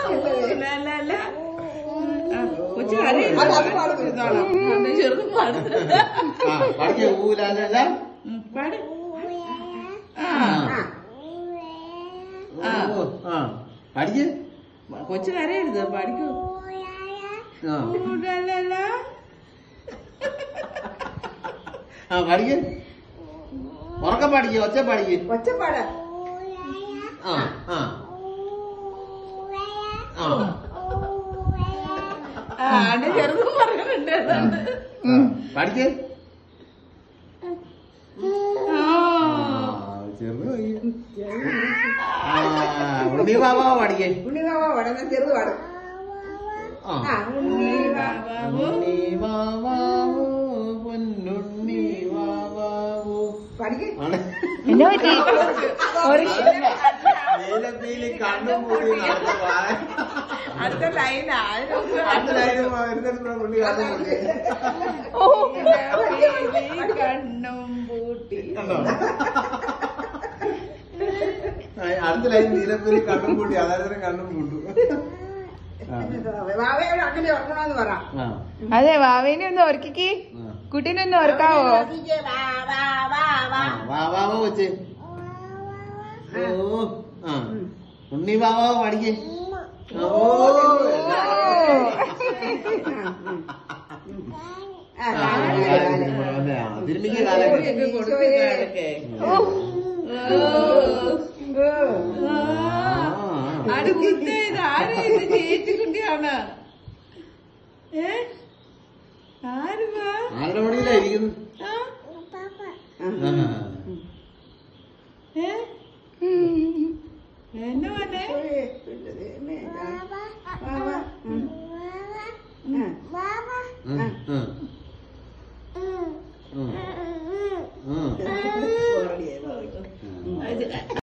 ഊലലല. ആ, കൊച്ചു കരയില്ല അത് അത് പാടും. ചെറുത് പാടും ആ പഠിക്കേ ഊലാലല്ല ഉം, പാട് ആ ആ. ആ. ഓ, ആ പഠിക്കേ കൊച്ചു കരയരുത് പഠിക്കൂ ആ ഊലലല. ആ പഠിക്കേ ഉറക്കം പഠിക്കേ ഒച്ച പഠിക്കേ ഒച്ചപ്പാട് ആ ആ ആ ആ ആണ് ചെറുതും പറയുന്നുണ്ട് അതുകൊണ്ട്. പഠിക്കേ ആ. ചെറുത് ആ ഉണ്ണി ബാബ പഠിക്കേ ഉണ്ണി ബാബ പാടുന്ന ചെറുത് പാടും ആ ആ ഉണ്ണി ബാബ ബാബു. ഉണ്ണി ബാബാവോ പൊന്നുണ്ണി ബാബാവോ പഠിക്കും ആണ് എന്നാ പറ്റി ഒരു നീലപ്പീലി കണ്ണും മൂടി നടന്ന വായ. അടുത്ത ലൈനാ അതിനൊക്കെ അടുത്ത line വരുന്നിടത്ത് പുള്ളി കണ്ണും മൂടി. കണ്ണും പൂട്ടി കണ്ടോ? ആ, അടുത്ത ലൈൻ നീലപ്പീലി കണ്ണും പൂട്ടി അതായത് കണ്ണും പൂട്ടു ആ. ബാബയോട് അങ്ങനെ ഉറങ്ങണമെന്ന് പറ ആ. അതെ വാവേനെ ഒന്ന് ഓർക്കിക്ക് ആ. കുട്ടീനെ ഒന്ന് ഓർക്കാവോ ആ, വാ വാ വാ കൊച്ചേ ഓ ആ ഉണ്ണി ബാബാ പഠിക്കേ ഓ ആ, കാലം കാലം. തിരുമിക്ക കാലം ഒക്കെ കൊടുത്തു കാലൊക്കെ. ഓ ആട് കുത്തേ ഇത് ആരാ ഇത് ചേച്ചി കുട്ടിയാണ് ഏ ആര് വാ ആരുടെ മടിയിലാ ഇരിക്കുന്നു ആ? ആ. ഏ എന്നെ വന്നെ ഉം, ഉം. ഉം. ഉം. ഇത്